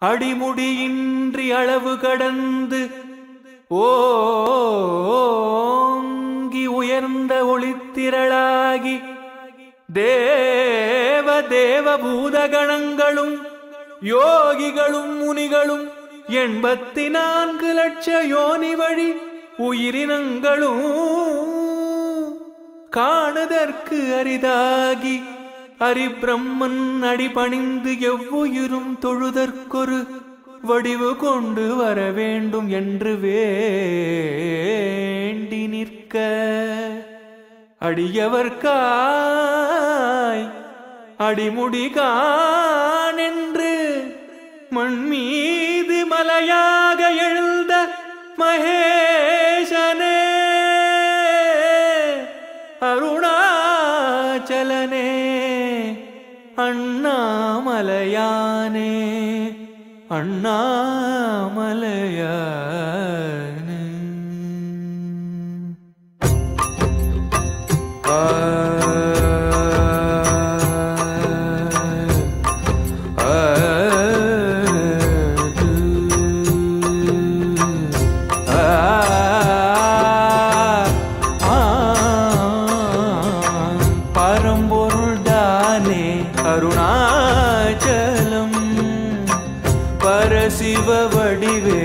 அடிமுடியின்றி அளவு கடந்து ஓங்கி உயர்ந்த ஒளித்திரளாகி தேவ தேவ பூதகணங்களும் யோகிகளும் முனிகளும் எண்பத்தி நான்கு லட்ச யோனி வழி உயிரினங்களும் காணுதற்கு அரிதாகி அரிபிரம்மன் அடிபணிந்து எவ்வுயிரும் தொழுதற்கொரு வடிவு கொண்டு வர வேண்டும் என்று வேண்டி நிற்க அடியவர்காய் அடிமுடி காணென்று மண் மீது மலையாக எழுந்த மகேசனே அருணாச்சலனே அண்ணாமலையானே அண்ணாமலையானே ஆ ஆ பரம்பொருள் தானே அருணாச்சலம் பரசிவ வடிவே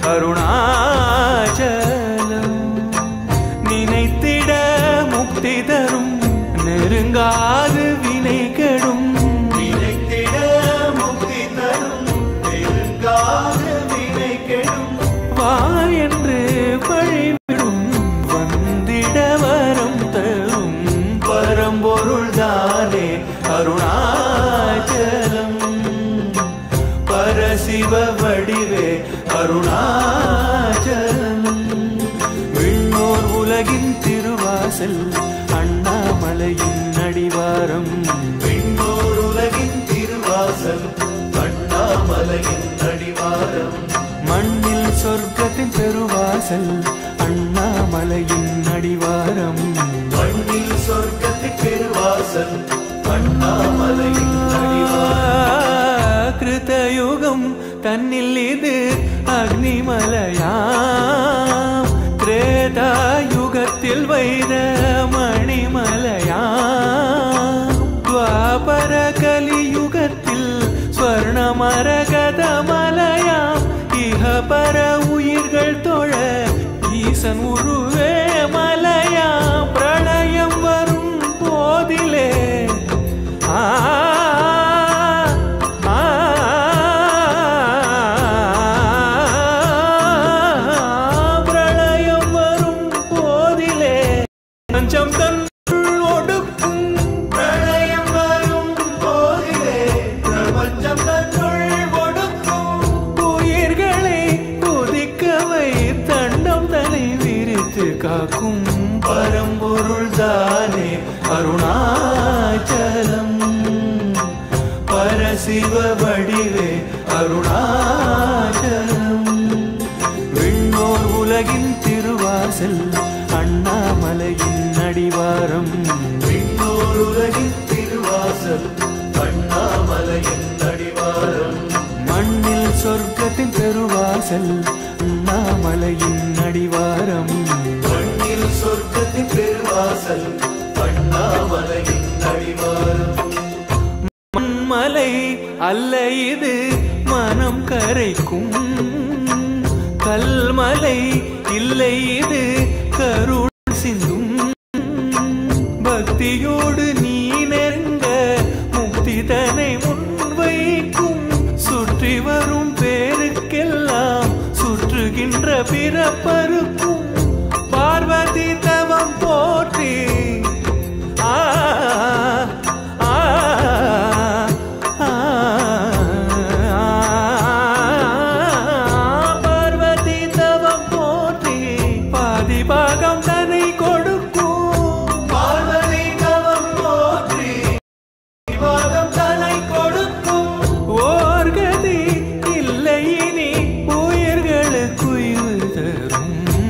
அருணாச்சலம் நினைத்திட முக்தி தரும் நெருங்காது வினை கெடும் நினைத்திட முக்தி தரும் நெருங்காத வினை கெடும் வா என்று வழிவிடும் வந்திட வரம் தரும் பரம்பொருள் தானே அருணாச்சலம் பரசிவ வடிவே அருணாச்சலம் விண்ணோர் உலகின் திருவாசல் அண்ணாமலையின் அடிவாரம் விண்ணோர் உலகின் திருவாசல் அண்ணாமலையின் அடிவாரம் மண்ணில் சொர்க்கத்தின் பெருவாசல் அண்ணாமலையின் அடிவாரம் மண்ணில் சொர்க்கத்தின் பெருவாசல் அண்ணாமலையின் அடிவாரம் கிருதயுகம் தன்னில் இது அக்னிமலையாம் திரேதாயுகத்தில் வைர மணிமலையாம் துவாபர கலியுகத்தில் ஸ்வர்ணமரகதமலையாம் இகபர உயிர்கள் தொழ ஈசன் உருவே மலையாம் பிரளயம் வரும் போதிலே ஆ ஆ, பிரளயம் வரும் போதிலே பஞ்சம் தன்னுள் ஒடுக்கும் பிரளயம் வரும் போதிலே பிரபஞ்சம் தன்னுள் ஒடுக்கும் உயிர்களை குதிக்கவை தண்டம் தலை விரித்து காக்கும் பரம்பொருள் தானே அருணாச்சலம் பரசிவ வடிவே அருணாச்சலம் விண்ணோர் உலகின் திருவாசல் அண்ணாமலையின் அடிவாரம் விண்ணோர் உலகின் திருவாசல் அண்ணாமலையின் அடிவாரம் மண்ணில் சொர்க்கத்தின் பெருவாசல் அண்ணாமலையின் அடிவாரம் மண்ணில் சொர்க்கத்தின் பெருவாசல் அண்ணாமலையின் அடிவாரம் மண்மலை அல்ல இது மனம் கரைக்கும் கல்மலை இல்லை இது கருணை சிந்தும் பக்தியோடு நீ நெருங்க முக்தி தனை முன்வைக்கும் சுற்றி வரும் பேருக்கெல்லாம் சுற்றுகின்ற பிறப்பருக்கும் பார்வதி தவம் போற்றி ஆ ஆ ஆ பார்வதி தவம் போற்றி பாதி பாகம் தனை கொடுக்கும் பார்வதி தவம் போற்றி விவாதம் தலை கொடுக்கும் ஓர்கதி இல்லை இனி உயிர்களுக்கு உயிர் தரும்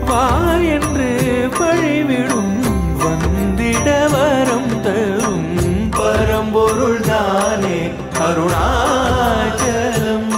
வா என்று வழிவிடும் வந்திட வரம் தரும் பரம்பொருள் தானே அருணாச்சலம்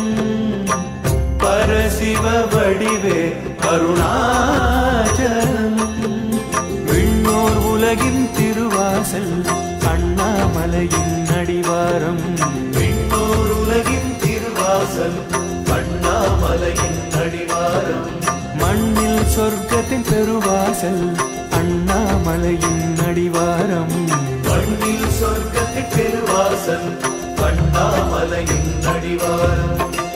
பரசிவ வடிவே அருணாச்சலம் விண்ணோர் உலகின் திருவாசல் அண்ணாமலையின் அடிவாரம் விண்ணோர் உலகின் திருவாசல் அண்ணாமலையின் அடிவாரம் மண்ணில் சொர்க்கத்தின் பெருவாசல் அண்ணாமலையின் அடிவாரம் மண்ணில் சொர்க்கத்தின் பெருவாசல் அண்ணாமலையின் அடிவாரம்